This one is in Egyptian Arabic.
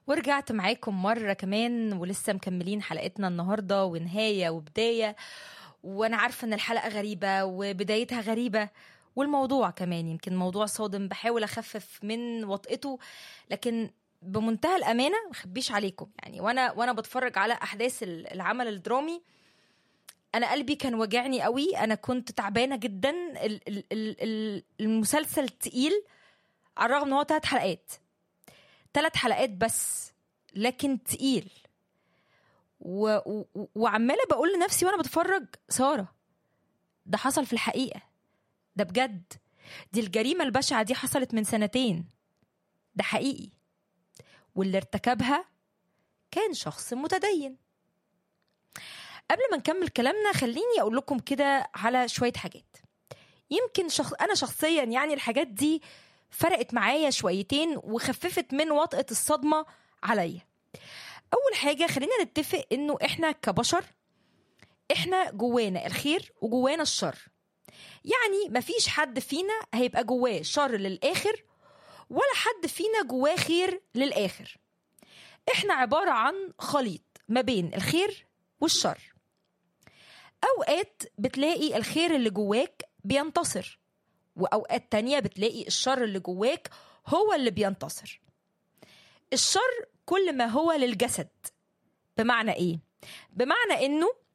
ورجعت معاكم مرة كمان ولسه مكملين حلقتنا النهاردة ونهاية وبداية وأنا عارفة إن الحلقة غريبة وبدايتها غريبة والموضوع كمان يمكن موضوع صادم بحاول أخفف من وطئته لكن بمنتهى الأمانة مخبيش عليكم يعني وأنا وأنا بتفرج على أحداث العمل الدرامي انا قلبي كان واجعني قوي انا كنت تعبانه جدا ال- ال- ال- ال- المسلسل تقيل على الرغم ان هو ثلاث حلقات ثلاث حلقات بس لكن تقيل و... و... وعماله بقول لنفسي وانا بتفرج ساره ده حصل في الحقيقه ده بجد دي الجريمه البشعه دي حصلت من سنتين ده حقيقي واللي ارتكبها كان شخص متدين قبل ما نكمل كلامنا خليني اقول لكم كده على شويه حاجات يمكن شخص انا شخصيا يعني الحاجات دي فرقت معايا شويتين وخففت من وطأة الصدمه عليا اول حاجه خلينا نتفق انه احنا كبشر احنا جوانا الخير وجوانا الشر يعني مفيش حد فينا هيبقى جواه شر للاخر ولا حد فينا جواه خير للاخر احنا عباره عن خليط ما بين الخير والشر اوقات بتلاقي الخير اللي جواك بينتصر واوقات تانية بتلاقي الشر اللي جواك هو اللي بينتصر الشر كل ما هو للجسد بمعنى ايه بمعنى انه